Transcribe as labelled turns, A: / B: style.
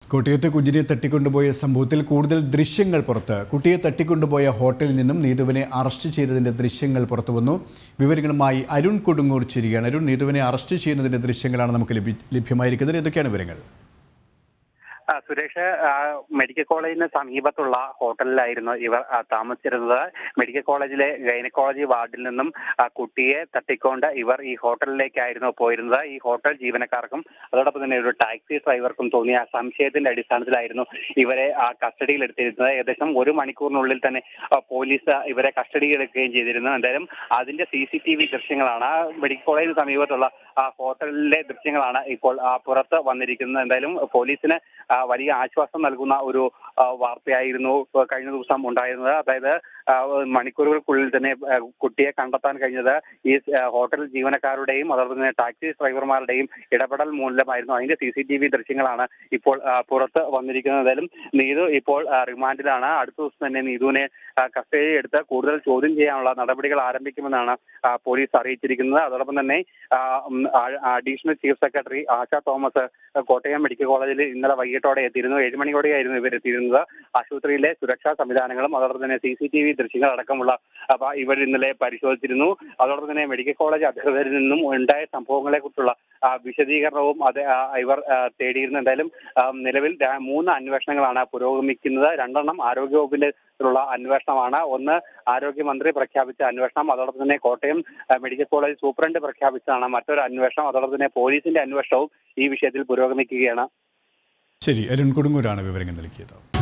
A: കോട്ടയത്ത് കുഞ്ഞിനെ തട്ടിക്കൊണ്ടുപോയ സംഭവത്തിൽ കൂടുതൽ ദൃശ്യങ്ങൾ പുറത്ത് കുട്ടിയെ തട്ടിക്കൊണ്ടുപോയ ഹോട്ടലിൽ നിന്നും നീതുവിനെ അറസ്റ്റ് ചെയ്തതിന്റെ ദൃശ്യങ്ങൾ പുറത്തു വന്നു വിവരങ്ങളുമായി അരുൺ കൊടുങ്ങൂർ ചിരിയാണ് അരുൺ നീതുവിനെ അറസ്റ്റ് ചെയ്യുന്നതിന്റെ ദൃശ്യങ്ങളാണ് നമുക്ക് ലഭി- ലഭ്യമായിരിക്കുന്നത് എന്തൊക്കെയാണ് വിവരങ്ങൾ
B: ആ, സുരേഷ് ആ, മെഡിക്കൽ കോളേജിന് സമീപത്തുള്ള ഹോട്ടലിലായിരുന്നു ഇവർ ആ, താമസിച്ചിരുന്നത് മെഡിക്കൽ കോളേജിലെ ഗൈനക്കോളജി വാർഡിൽ നിന്നും ആ, കുട്ടിയെ തട്ടിക്കൊണ്ട് ഇവർ ഈ ഹോട്ടലിലേക്കായിരുന്നു പോയിരുന്നത് ഈ ഹോട്ടൽ ജീവനക്കാർക്കും അതോടൊപ്പം തന്നെ ഒരു ടാക്സി ഡ്രൈവർക്കും തോന്നിയ സംശയത്തിന്റെ അടിസ്ഥാനത്തിലായിരുന്നു ഇവരെ ആ കസ്റ്റഡിയിൽ എടുത്തിരുന്നത് ഏകദേശം ഒരു മണിക്കൂറിനുള്ളിൽ തന്നെ ആ, പോലീസ് ഇവരെ കസ്റ്റഡിയിൽ എടുക്കുകയും ചെയ്തിരുന്നു എന്തായാലും അതിന്റെ സി സി ടി വി ദൃശ്യങ്ങളാണ് ആ മെഡിക്കൽ കോളേജിന് സമീപത്തുള്ള ആ ഹോട്ടലിലെ ദൃശ്യങ്ങളാണ് ഇപ്പോൾ ആ, പുറത്ത് വന്നിരിക്കുന്നത് എന്തായാലും പോലീസിന് ആ, വലിയ ആശ്വാസം നൽകുന്ന ഒരു ആ, വാർത്തയായിരുന്നു കഴിഞ്ഞ ദിവസം ഉണ്ടായിരുന്നത് അതായത് ആ, മണിക്കൂറുകൾക്കുള്ളിൽ തന്നെ ആ, കുട്ടിയെ കണ്ടെത്താൻ കഴിഞ്ഞത് ഈ ആ, ഹോട്ടൽ ജീവനക്കാരുടെയും അതോടൊപ്പം തന്നെ ടാക്സി ഡ്രൈവർമാരുടെയും ഇടപെടൽ മൂലമായിരുന്നു അതിന്റെ സി സി ടി വി ദൃശ്യങ്ങളാണ് ഇപ്പോൾ ആ, പുറത്ത് വന്നിരിക്കുന്നത് എന്തായാലും നീതു ഇപ്പോൾ ആ, റിമാൻഡിലാണ് അടുത്ത ദിവസം തന്നെ നീതുവിനെ ആ, കസ്റ്റഡിയിൽ എടുത്ത് കൂടുതൽ ചോദ്യം ചെയ്യാനുള്ള നടപടികൾ ആരംഭിക്കുമെന്നാണ് ആ, പോലീസ് അറിയിച്ചിരിക്കുന്നത് അതോടൊപ്പം തന്നെ ആ, ഉം, ആ- additional chief secretary Asha Thomas Kottayam medical കോളേജിൽ ഇന്നലെ വൈകിട്ടോടെ എത്തിയിരുന്നു ഏഴ് മണിയോടെയായിരുന്നു ഇവർ എത്തിയിരുന്നത് ആശുപത്രിയിലെ സുരക്ഷാ സംവിധാനങ്ങളും അതോടൊപ്പം തന്നെ സി സി ടി വി ദൃശ്യങ്ങൾ അടക്കമുള്ള അവ ഇവർ ഇന്നലെ പരിശോധിച്ചിരുന്നു അതോടൊപ്പം തന്നെ മെഡിക്കൽ കോളേജ് അധികൃതരിൽ നിന്നും ഉണ്ടായ സംഭവങ്ങളെ കുറിച്ചുള്ള വിശദീകരണവും അത് ആ, ഇവർ ആ, തേടിയിരുന്നു എന്തായാലും ആ, നിലവിൽ ര- മൂന്ന് അന്വേഷണങ്ങളാണ് പുരോഗമിക്കുന്നത് രണ്ടെണ്ണം ആരോഗ്യവകുപ്പിന്റെ ഉള്ള അന്വേഷണമാണ് ഒന്ന് ആരോഗ്യമന്ത്രി പ്രഖ്യാപിച്ച അന്വേഷണം അതോടൊപ്പം തന്നെ കോട്ടയം ആ, മെഡിക്കൽ കോളേജ് സൂപ്രണ്ട് പ്രഖ്യാപിച്ചതാണ് മറ്റൊരു അന്വേഷണം അതോടൊപ്പം തന്നെ പോലീസിന്റെ അന്വേഷണവും ഈ വിഷയത്തിൽ പുരോഗമിക്കുകയാണ്
A: ശരി അരുൺ കൊടുങ്ങൂരാണ് വിവരങ്ങൾ നൽകിയത്